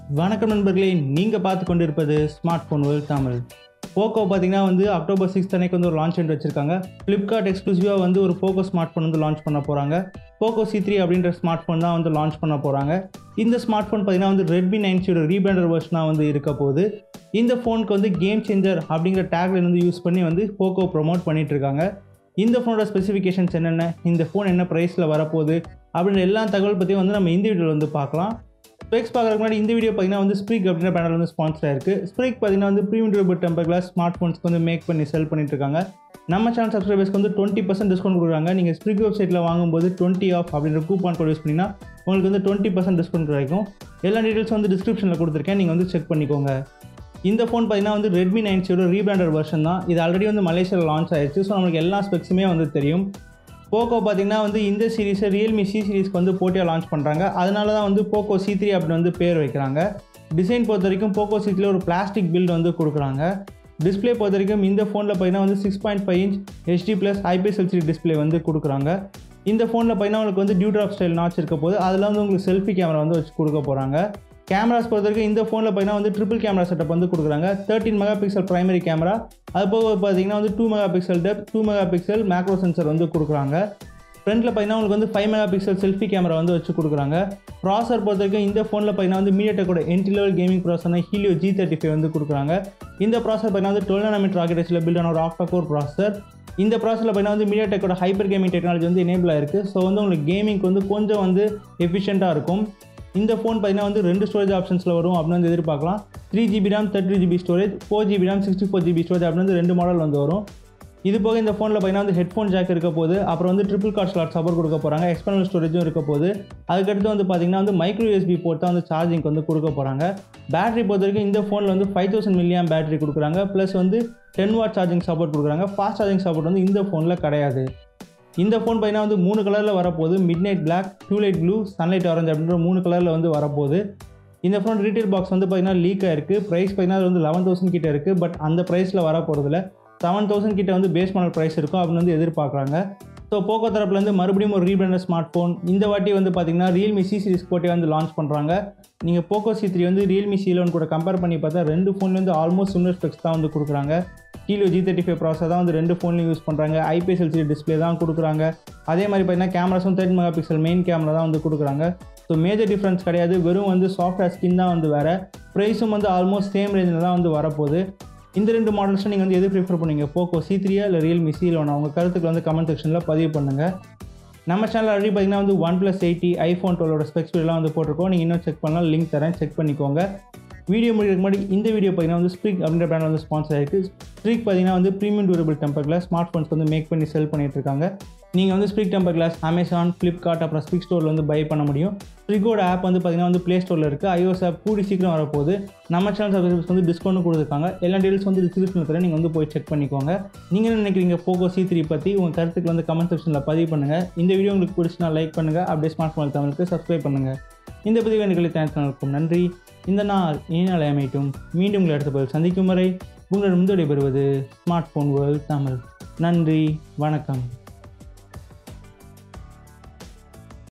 வணக்கம் நண்பர்களே நீங்கள் பார்த்து கொண்டிருப்பது smart phone world Tamil Poco பார்த்தீங்கன்னா வந்து அக்டோபர் சிக்ஸ்த் அன்னைக்கு வந்து ஒரு லான்ச் வச்சிருக்காங்க ஃப்ளிப்கார்ட் எக்ஸ்க்ளூசிவாக வந்து ஒரு போக்கோ ஸ்மார்ட் ஃபோன் வந்து லான்ச் பண்ண போகிறாங்க போக்கோ சி த்ரீ அப்படின்ற ஸ்மார்ட் ஃபோன் தான் வந்து லான்ச் பண்ண போகிறாங்க இந்த ஸ்மார்ட் ஃபோன் பார்த்தீங்கன்னா வந்து ரெட்மி நைன் சியோட ரீபிராண்டர் வெர்ஷனாக வந்து இருக்க போகுது இந்த ஃபோனுக்கு வந்து கேம் சேஞ்சர் அப்படிங்கிற டேக்லைன் வந்து யூஸ் பண்ணி வந்து போக்கோ ப்ரொமோட் பண்ணிட்டு இருக்காங்க இந்த ஃபோனோட ஸ்பெசிஃபிகேஷன்ஸ் என்னென்ன இந்த ஃபோன் என்ன ப்ரைஸில் வரப்போகுது அப்படின்ற எல்லா தகவல் பற்றியும் வந்து நம்ம இந்த வீடியோவில் வந்து பார்க்கலாம் ஸ்பெக்ஸ் பார்க்குறதுக்கு முன்னாடி இந்த வீடியோ பார்த்தீங்கன்னா வந்து ஸ்ப்ரிக் அப்படின்ற பேனல் வந்து ஸ்பான்சர் ஆயிருக்கு ஸ்ப்ரிக் பார்த்தீங்கன்னா வந்து premium durable temper glass smart ஃபோன்ஸ்க்கு வந்து மேக் பண்ணி செல் பண்ணிட்டு இருக்காங்க நம்ம சேனல் சப்ஸ்கிரைபர்ஸ்க்கு வந்து டுவெண்ட்டி பர்சன்ட் டிஸ்கவுண்ட் கொடுக்குறாங்க நீங்கள் ஸ்ப்ரிக் வெப்சைட்டில் வாங்கும்போது டுவெண்ட்டி ஆஃப் அப்படின்ற கூப்பான் கோட் யூஸ் பண்ணிங்கன்னா உங்களுக்கு வந்து டுவெண்ட்டி பர்சன்ட் டிஸ்கவுண்ட் கிடைக்கும் எல்லா டீட்டெயில்ஸ் வந்து டிஸ்கிரிப்ஷனில் கொடுத்துருக்கேன் நீங்கள் வந்து செக் பண்ணிக்கோங்க இந்த ஃபோன் பார்த்தீங்கன்னா வந்து ரெட்மி நைன் சியோட ரீபிராண்டர் வெர்ஷன் தான் இது ஆல்ரெடி வந்து மலேசியாவில் லான்ச் ஆயிடுச்சு ஸோ நம்மளுக்கு எல்லா ஸ்பெக்ஸுமே வந்து தெரியும் போக்கோ பார்த்தீங்கன்னா வந்து இந்த சீரிஸை ரியல்மி சி சீரிஸ்க்கு வந்து போட்டியாக லான்ச் பண்ணுறாங்க அதனால தான் வந்து போக்கோ சி த்ரீ அப்படின்னு வந்து பேர் வைக்கிறாங்க டிசைன் பொறுத்த வரைக்கும் போக்கோ சி த்ரீல ஒரு பிளாஸ்டிக் பில்ட் வந்து கொடுக்குறாங்க டிஸ்பிளே பொறுத்த வரைக்கும் இந்த ஃபோனில் பார்த்தீங்கன்னா வந்து six point five inch HD plus IPS LCD display வந்து கொடுக்குறாங்க இந்த ஃபோனில் பார்த்தீங்கன்னா உங்களுக்கு வந்து டியூ ட்ராப் ஸ்டைல் நாச் இருக்க போது அதில் வந்து உங்களுக்கு செல்ஃபி கேமரா வந்து வச்சு கொடுக்க போகிறாங்க கேமராஸ் பொறுத்த வரைக்கும் இந்த ஃபோனில் பார்த்தீங்கன்னா வந்து ட்ரிபிள் கேமரா செட்டப் வந்து கொடுக்குறாங்க thirteen mega pixel primary camera அது போக பார்த்தீங்கன்னா வந்து two mega pixel depth two mega pixel macro sensor வந்து கொடுக்குறாங்க ஃப்ரண்ட்டில் பார்த்தீங்கன்னா உங்களுக்கு வந்து five mega pixel selfie camera வந்து வச்சு கொடுக்குறாங்க ப்ராசர் பொறுத்த வரைக்கும் இந்த ஃபோனில் பார்த்தீங்கன்னா வந்து மீடியாடெக்கோட என்ட்ரி லெவல் கேமிங் ப்ராசர்னா ஹீலியோ ஜி தேர்ட்டி ஃபைவ் வந்து கொடுக்குறாங்க இந்த ப்ராசர் பார்த்தீங்கன்னா வந்து டுவெல் நாமிட் ராக்கெட் பில்ட் ஆன ஒரு ஆஃப்டா கோர் ப்ராசர் இந்த ப்ராசரில் பார்த்தீங்கன்னா வந்து மீடியாடெக்கோட ஹைப்பர் கேமிங் டெக்னாலஜி வந்து எனேபிள் ஆயிருக்கு ஸோ வந்து உங்களுக்கு கேமிங்க்கு வந்து கொஞ்சம் வந்து எஃபிஷியண்ட்டாக இருக்கும் இந்த ஃபோன் பார்த்தீங்கன்னா வந்து ரெண்டு ஸ்டோரேஜ் ஆப்ஷன்ஸில் வரும் அப்படின்னு வந்து எதிர்பார்க்கலாம் three GB RAM thirty GB storage four GB RAM sixty four GB storage அப்படின்னு வந்து ரெண்டு மாடல் வந்து வரும் இது போக இந்த ஃபோனில் பார்த்தீங்கன்னா வந்து ஹெட்ஃபோன் ஜாக் இருக்க போது அப்புறம் வந்து ட்ரிபிள் கார்ட் ஸ்லாட் சப்போர்ட் கொடுக்க போகிறாங்க எக்ஸ்டர்னல் ஸ்டோரேஜும் இருக்க போது அதுக்கடுத்து வந்து பார்த்தீங்கன்னா வந்து மைக்ரோ யூஎஸ்பி போட்டு தான் வந்து சார்ஜிங்க்கு வந்து கொடுக்க போகிறாங்க பேட்டரி பொறுத்த வரைக்கும் இந்த ஃபோனில் வந்து ஃபைவ் தௌசண்ட் மில்லியம் பேட்டரி கொடுக்குறாங்க ப்ளஸ் வந்து டென் வாட் சார்ஜிங் சப்போர்ட் கொடுக்குறாங்க ஃபாஸ்ட் சார்ஜிங் சப்போர்ட் வந்து இந்த ஃபோனில் கிடையாது இந்த ஃபோன் பார்த்தீங்கன்னா வந்து மூணு கலரில் வரப்போகுது midnight black twilight blue sunlight orange அப்படின்ற மூணு கலரில் வந்து வரப்போகுது இந்த ஃபோன் ரீட்டைல் பாக்ஸ் வந்து பார்த்தீங்கன்னா லீக் ஆயிருக்கு ப்ரைஸ் பார்த்தீங்கன்னா அது வந்து லெவன் தௌசண்ட் கிட்ட இருக்குது பட் அந்த ப்ரைஸில் வர போகிறதுல செவன் தௌசண்ட் கிட்ட வந்து பேஸ் மாடல் ப்ரைஸ் இருக்கும் அப்படின்னு வந்து எதிர்பார்க்குறாங்க ஸோ போக்கோ தரப்புலேருந்து மறுபடியும் ஒரு ரீபிராண்டட் ஸ்மார்ட் ஃபோன் இந்த வாட்டி வந்து பார்த்தீங்கன்னா ரியல்மி சி சீரிஸ் போட்டே வந்து லான்ச் பண்ணுறாங்க நீங்கள் போக்கோ சி த்ரீ வந்து ரியல்மி சி லெவன் கூட கம்பேர் பண்ணி பார்த்தா ரெண்டு ஃபோன்லேருந்து ஆல்மோஸ்ட் சிமிலர் ஸ்பெக்ஸ் தான் வந்து கொடுக்குறாங்க கீழே ஜி தேர்ட்டி ஃபைவ் ப்ராசர் தான் வந்து ரெண்டு ஃபோன்லையும் யூஸ் பண்ணுறாங்க ஐபிஎஸ் எல்சிடி டிஸ்பிளே தான் கொடுக்குறாங்க அதே மாதிரி பார்த்தீங்கன்னா கேமராஸும் thirty mega pixel main camera தான் வந்து கொடுக்குறாங்க ஸோ மேஜர் டிஃப்ரென்ஸ் கிடையாது வெறும் வந்து சாஃப்ட்வேர் ஸ்கின் தான் வந்து வேறு ப்ரைஸும் வந்து ஆல்மோஸ்ட் சேம் ரேஞ்சில் தான் வந்து வரப்போகுது இந்த ரெண்டு மாடல்ஸும் நீங்கள் வந்து எது ப்ரிஃபர் பண்ணுவீங்க போக்கோ சி த்ரீயா இல்லை ரியல்மி சி லோனா உங்கள் கருத்துக்கள் வந்து கமெண்ட் செக்ஷனில் பதிவு பண்ணுங்கள் நம்ம சேனல் ஆல்ரெடி பார்த்தீங்கன்னா வந்து ஒன் ப்ளஸ் எயிட்டி ஐஃபோன் டுவெலோட ஸ்பெக்ஸ் வீடியோலாம் வந்து போட்டிருக்கோம் நீங்கள் இன்னும் செக் பண்ணலாம் லிங்க் தரேன் செக் பண்ணிக்கோங்க வீடியோ முடிக்கிறதுக்கு முன்னாடி இந்த வீடியோ பார்த்தீங்கன்னா வந்து ஸ்ப்ரிக் அப்படின்ற பிராண்ட் வந்து ஸ்பான்சர் ஆயிருக்கு ஸ்ப்ரிக் பார்த்தீங்கன்னா வந்து premium durable temper glass smart phones வந்து மேக் பண்ணி செல் பண்ணிட்டு இருக்காங்க நீங்கள் வந்து ஸ்ப்ரிக் டெம்பர் கிளாஸ் அமேசான் ஃப்ளிப்கார்ட் அப்புறம் ஸ்ப்ரிக் ஸ்டோரில் வந்து பை பண்ண முடியும் ஸ்ப்ரிக்கோட ஆப் வந்து பார்த்தீங்கன்னா வந்து ப்ளே ஸ்டோரில் இருக்குது ஐஓஎஸ் ஆப் கூடி சீக்கிரம் வரப்போகுது நம்ம சேனல் சப்ஸ்கிரைபர்ஸ் வந்து டிஸ்கவுண்ட் கொடுத்துருக்காங்க எல்லா டீல்ஸ் வந்து டிஸ்கிரிப்ஷனில் தரேன் நீங்கள் வந்து போய் செக் பண்ணிக்கோங்க நீங்கள் என்ன நினைக்கிறீங்க போக்கோ சி த்ரீ பற்றி உங்கள் கருத்துக்கு வந்து கமெண்ட் செக்ஷனில் பதிவு பண்ணுங்கள் இந்த வீடியோ உங்களுக்கு பிடிச்சினா லைக் பண்ணுங்கள் அப்படியே ஸ்மார்ட் ஃபோன் தமிழுக்கு சப்ஸ்கிரைப் பண்ணுங்கள் இந்த பதிவு எனக்கு சேனலுக்கும் நன்றி இந்த நாள் இனி நாள் அமையட்டும் மீண்டும் உங்களை அடுத்த பதில் சந்திக்கும் வரை உங்களிடம் வந்து விடைபெறுவது ஸ்மார்ட் ஃபோன் வேர்ல்ட் தமிழ் நன்றி வணக்கம்